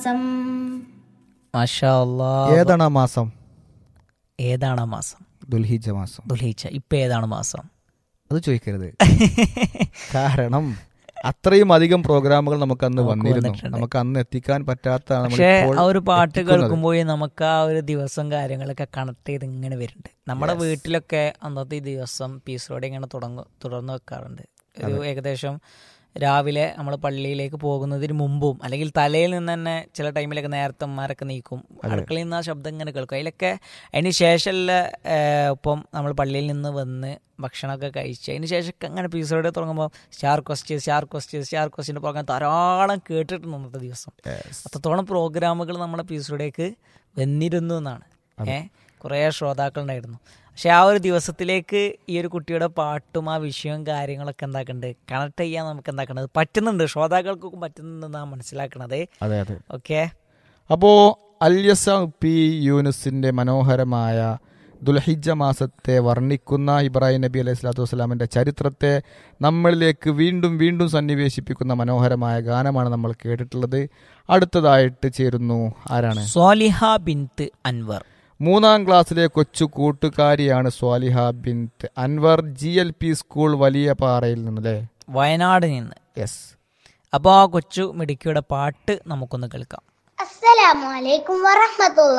മാസം മാഷാ അല്ലാ. ഏതാണ് ആ മാസം ഏതാണ് ആ മാസം ദുൽഹിജ മാസം ദുൽഹിച്ച ഇപ്പൊ ഏതാണ് മാസം അത് ചോദിക്കരുത് കാരണം അത്രയും അധികം പ്രോഗ്രാമുകൾ നമുക്ക് അന്ന് നമുക്ക് വന്നിരുന്നു വന്നിട്ടുണ്ട്. നമുക്ക് അന്ന് എത്തിക്കാൻ പറ്റാത്തതാണ് പക്ഷേ നമ്മളിപ്പോൾ ആ ഒരു പാട്ട് എത്തിക്കുന്നത്. കേൾക്കുമ്പോൾ നമുക്ക് ആ ഒരു ദിവസം കാര്യങ്ങളൊക്കെ കണക്ട് ചെയ്ത് ഇങ്ങനെ വരുന്നുണ്ട് നമ്മുടെ Yes. വീട്ടിലൊക്കെ അന്നത്തെ ഈ ദിവസം പീസ് റോഡ് ഇങ്ങനെ തുടങ്ങ തുടർന്ന് വെക്കാറുണ്ട് ഒരു ഏകദേശം രാവിലെ നമ്മൾ പള്ളിയിലേക്ക് പോകുന്നതിന് മുമ്പും അല്ലെങ്കിൽ തലയിൽ നിന്ന് തന്നെ ചില ടൈമിലൊക്കെ നേരത്തെ അമ്മമാരൊക്കെ നീക്കും അടുക്കളയിൽ നിന്ന് ആ ശബ്ദം ഇങ്ങനെ കേൾക്കും അതിലൊക്കെ അതിന് ശേഷമല്ല ഇപ്പം നമ്മൾ പള്ളിയിൽ നിന്ന് വന്ന് ഭക്ഷണമൊക്കെ കഴിച്ച് അതിന് ശേഷം അങ്ങനെ പീസ് റോഡ് തുടങ്ങുമ്പോൾ star question star question star question program ധാരാളം കേട്ടിട്ടുണ്ട് അന്നത്തെ ദിവസം Yes. അത്രത്തോളം പ്രോഗ്രാമുകൾ നമ്മുടെ പീസുടെക്ക് വന്നിരുന്നു എന്നാണ് ഏഹ് കുറേ ശ്രോതാക്കളുണ്ടായിരുന്നു പക്ഷെ ആ ഒരു ദിവസത്തിലേക്ക് ഈ ഒരു കുട്ടിയുടെ പാട്ടും ആ വിഷയവും കാര്യങ്ങളൊക്കെ എന്താക്കുന്നുണ്ട് കണക്ട് ചെയ്യാൻ നമുക്ക് എന്താക്കണത് പറ്റുന്നുണ്ട് ശ്രോതാക്കൾക്കൊക്കെ പറ്റുന്നുണ്ടെന്നാണ് മനസ്സിലാക്കണത് അതെ അതെ ഓക്കെ അപ്പോ അല്യസ പി യൂനുസിന്റെ മനോഹരമായ ദുൽഹിജ മാസത്തെ വർണ്ണിക്കുന്ന ഇബ്രാഹിം നബി അലൈഹി സ്വലാത്തു വസ്സലാമിന്റെ ചരിത്രത്തെ നമ്മളിലേക്ക് വീണ്ടും വീണ്ടും സന്നിവേശിപ്പിക്കുന്ന മനോഹരമായ ഗാനമാണ് നമ്മൾ കേട്ടിട്ടുള്ളത് അടുത്തതായിട്ട് ചേരുന്നു ആരാണ് സ്വാലിഹ ബിൻത്ത് അൻവർ മൂന്നാം ക്ലാസ്സിലെ കൊച്ചു കൂട്ടുകാരിയാണ് Swaliha Binth Anwar G L P school വലിയ പാറയിൽ നിന്നല്ലേ വയനാട് നിന്ന് യെസ് അപ്പോൾ ആ കൊച്ചു മിടുക്കിയുടെ പാട്ട് നമുക്കൊന്ന് കേൾക്കാം അസ്സലാമു അലൈക്കും വറഹ്മത്തുള്ളാഹി